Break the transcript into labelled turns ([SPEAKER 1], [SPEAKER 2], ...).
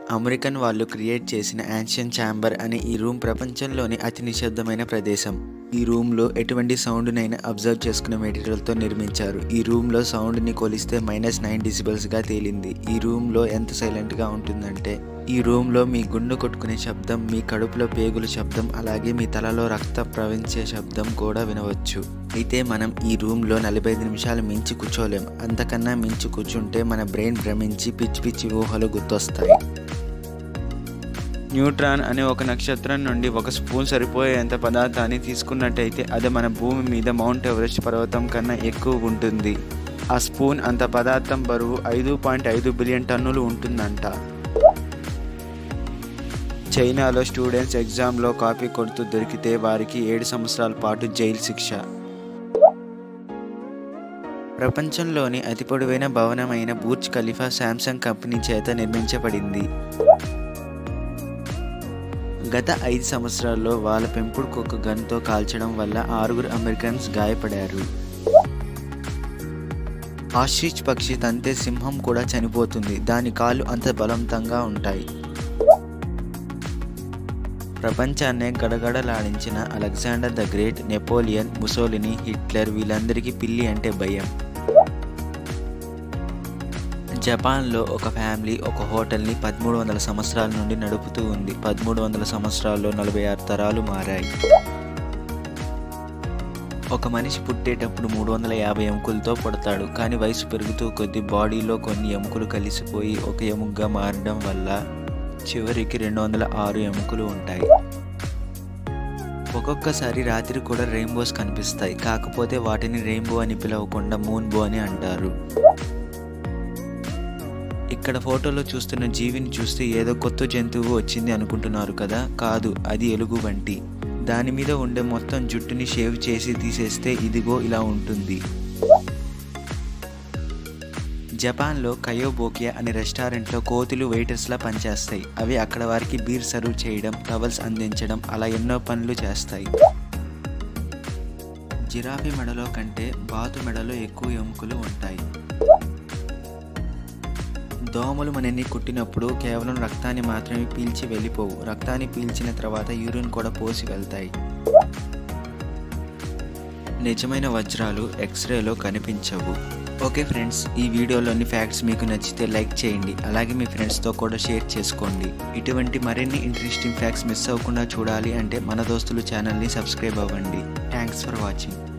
[SPEAKER 1] American వాళ్ళు create చేసిన ancient chamber అనే ఈ రూమ్ ప్రపంచంలోని అతి నిశ్శబ్దమైన ప్రదేశం ఈ రూమ్లో ఎటువంటి సౌండ్నైనా అబ్జర్వ్ చేసుకునే మెటీరియల్తో నిర్మించారు ఈ రూమ్లో సౌండ్ని కొలిస్తే మైనస్ నైన్ డిసిబల్స్గా తేలింది ఈ రూమ్లో ఎంత సైలెంట్గా ఉంటుందంటే ఈ రూమ్లో మీ గుండె కొట్టుకునే శబ్దం మీ కడుపులో పేగుల శబ్దం అలాగే మీ తలలో రక్తం ప్రవహించే శబ్దం కూడా వినవచ్చు అయితే మనం ఈ రూమ్లో నలభై ఐదు నిమిషాలు మించి కూర్చోలేం అంతకన్నా మించి కూర్చుంటే మన బ్రెయిన్ భ్రమించి పిచ్చి పిచ్చి ఊహలు గుర్తొస్తాయి న్యూట్రాన్ అనే ఒక నక్షత్రం నుండి ఒక స్పూన్ సరిపోయేంత పదార్థాన్ని తీసుకున్నట్టయితే అది మన భూమి మీద మౌంట్ ఎవరెస్ట్ పర్వతం కన్నా ఎక్కువ ఉంటుంది ఆ స్పూన్ అంత పదార్థం బరువు ఐదు పాయింట్ ఐదు బిలియన్ టన్నులు ఉంటుందంట చైనాలో స్టూడెంట్స్ ఎగ్జామ్లో కాపీ కొడుతూ దొరికితే వారికి ఏడు సంవత్సరాల పాటు జైలు శిక్ష ప్రపంచంలోని అతి పొడవైన భవనమైన బూర్జ్ ఖలీఫా శాంసంగ్ కంపెనీ చేత నిర్మించబడింది గత ఐదు సంవత్సరాల్లో వాళ్ళ పెంపుడు కుక్క గన్తో కాల్చడం వల్ల ఆరుగురు అమెరికన్స్ గాయపడారు ఆస్ట్రిచ్ పక్షి తంతే సింహం కూడా చనిపోతుంది దాని కాళ్ళు అంత బలవంతంగా ఉంటాయి ప్రపంచాన్నే గడగడలాడించిన Alexander the great Napoleon Mussolini Hitler వీళ్ళందరికీ పిల్లి అంటే భయం జపాన్లో ఒక ఫ్యామిలీ ఒక హోటల్ని పదమూడు వందల సంవత్సరాల నుండి నడుపుతూ ఉంది పదమూడు వందల సంవత్సరాల్లో నలభై ఆరు తరాలు మారాయి ఒక మనిషి పుట్టేటప్పుడు మూడు వందల యాభై ఎముకలతో పుడతాడు కానీ వయసు పెరుగుతూ కొద్ది బాడీలో కొన్ని ఎముకలు కలిసిపోయి ఒక ఎముకగా మారడం వల్ల చివరికి రెండు వందల ఆరు ఎముకలు ఉంటాయి ఒక్కొక్కసారి రాత్రి కూడా రెయిన్బోస్ కనిపిస్తాయి కాకపోతే వాటిని రెయిన్బో అని పిలవకుండా మూన్ బో అని అంటారు ఇక్కడ ఫోటోలో చూస్తున్న జీవిని చూస్తే ఏదో కొత్త జంతువు వచ్చింది అనుకుంటున్నారు కదా కాదు అది ఎలుగు వంటి దాని మీద ఉండే మొత్తం జుట్టుని షేవ్ చేసి తీసేస్తే ఇదిగో ఇలా ఉంటుంది జపాన్లో కయోబోకియా అనే రెస్టారెంట్లో కోతులు వెయిటర్స్లా పనిచేస్తాయి అవి అక్కడ వారికి బీర్ సర్వ్ చేయడం టవల్స్ అందించడం అలా ఎన్నో పనులు చేస్తాయి జిరాఫీ మెడలో కంటే బాతు మెడలో ఎక్కువ ఎముకలు ఉంటాయి దోమలు మనని కుట్టినప్పుడు కేవలం రక్తాన్ని మాత్రమే పీల్చి వెళ్ళిపోవు రక్తాన్ని పీల్చిన తర్వాత యూరిన్ కూడా పోసి వెళ్తాయి నిజమైన వజ్రాలు ఎక్స్రేలో కనిపించవు ఓకే ఫ్రెండ్స్ ఈ వీడియోలోని ఫ్యాక్ట్స్ మీకు నచ్చితే లైక్ చేయండి అలాగే మీ ఫ్రెండ్స్తో కూడా షేర్ చేసుకోండి ఇటువంటి మరిన్ని ఇంట్రెస్టింగ్ ఫ్యాక్ట్స్ మిస్ అవ్వకుండా చూడాలి అంటే మన దోస్తులు ఛానల్ని సబ్స్క్రైబ్ అవ్వండి థ్యాంక్స్ ఫర్ వాచింగ్